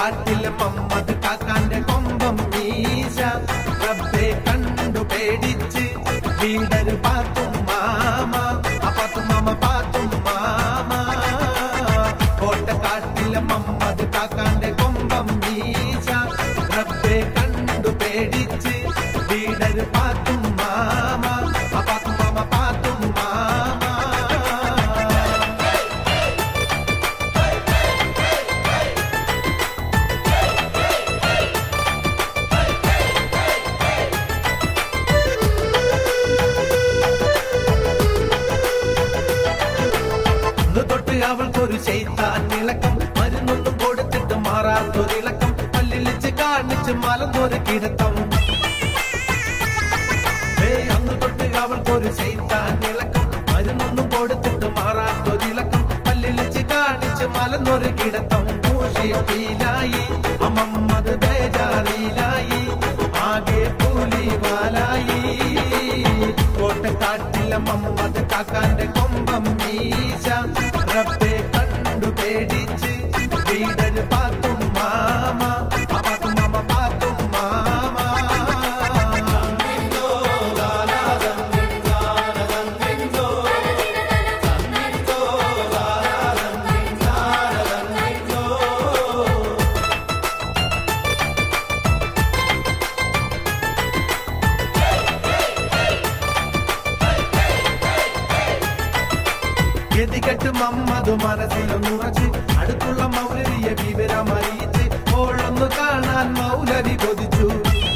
കോട്ടക്കാട്ടിലെ മമ്മദ് കാക്കാന്റെ കൊമ്പം മീശ റബ്ബെ കണ്ടു പേടിച്ച് വീടര് പാത്തും മാമ ആ പാത്തും മാമ പാത്തും മാമ കോട്ടക്കാട്ടിലെ മമ്മദ് കാക്കാന്റെ കൊമ്പം മീശ റബ്ബെ കണ്ടു പേടിച്ച് വീടര് പാത്തും മാമ ആ പാത്തും മാമ പാത്തും മാമ അന്ന് തൊട്ട് അവൾക്കൊരു ചെയ്താൻ ഇളക്കം മരുന്നൊന്നും കൊടുത്തിട്ട് മാറാത്തൊരിളക്കം പല്ലിളിച്ച് കാണിച്ച് മലന്നൊരു കിടത്തം ഏയ് അന്ന് തൊട്ട് അവൾക്കൊരു ചെയ്താൻ ഇളക്കം മരുന്നൊന്നും കൊടുത്തിട്ട് മാറാത്തൊരിളക്കം പല്ലിളിച്ച് കാണിച്ച് മലന്നൊരു കിടത്തം മൂഷിയിലായി അമ്മമ്മത് ബേജാറിയിലായി ആകെ കൂലിവാലായി കോട്ടക്കാട്ടിലെ മമ്മത് കാക്കാന്റെ കൊമ്പം മീശ റബ്ബെ കണ്ടു പേടിച്ച് വീടര് പാത്തും മാമ ആ പാത്തും മാമ പാത്തും മാമ ഗതികെട്ട് മമ്മതു മനസ്സിലൊന്നുറച്ച് അടുത്തുള്ള മൗലവിയെ വിവരം അറിയിച്ച് ഓളൊന്നു കാണാൻ മൗലവി കൊതിച്ചു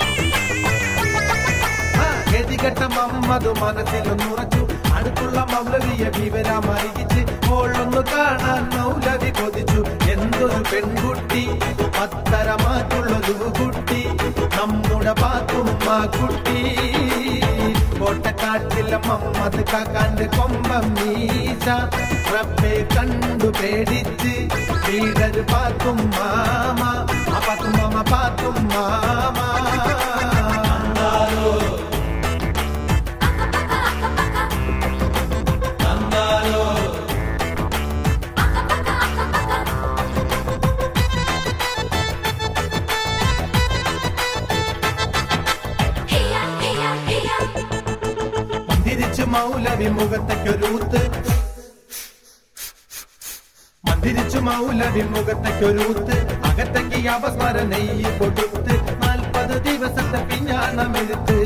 ആ, ഗതികെട്ട മമ്മതു മനസ്സിലൊന്നുറച്ചു അടുത്തുള്ള മൗലവിയെ വിവരം അറിയിച്ച് ഓളൊന്നു കാണാൻ മൗലവി കൊതിച്ചു എന്തൊരു പെൺകുട്ടി പത്തരമാറ്റുള്ളൊരു കുട്ടി നമ്മുടെ പാത്തുമ്മ കുട്ടി കോട്ടക്കാട്ടിലെ മമ്മത് കാക്കാന്റെ കൊമ്പം മീശ റബ്ബെ കണ്ടു പേടിച്ച് വീടര് പാത്തും മാമ ആ പാത്തും മാമ പാത്തും മാമ Hiya, hiya, hiya. മന്ദിരിച്ച് മൗലവി മുഖത്തേക്കൊരൂത്ത് മന്ദിരിച്ചു മൗലവി മുഖത്തേക്കൊരൂത്ത് അകത്തേക്ക് അവസ്മര നെയ്യ് കൊടുത്ത് നാൽപ്പത് ദിവസത്തെ പിഞ്ഞാണമെടുത്ത്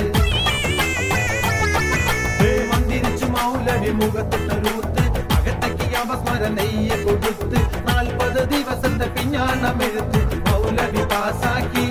മന്ദിരിച്ചു മൗലവി മുഖത്തേക്കൊരൂത്ത് അകത്തേക്ക് അവസ്മര നെയ്യ് കൊടുത്ത് നാൽപ്പത് ദിവസത്തെ പിഞ്ഞാണമെടുത്ത് മൗലവി പാസാക്കി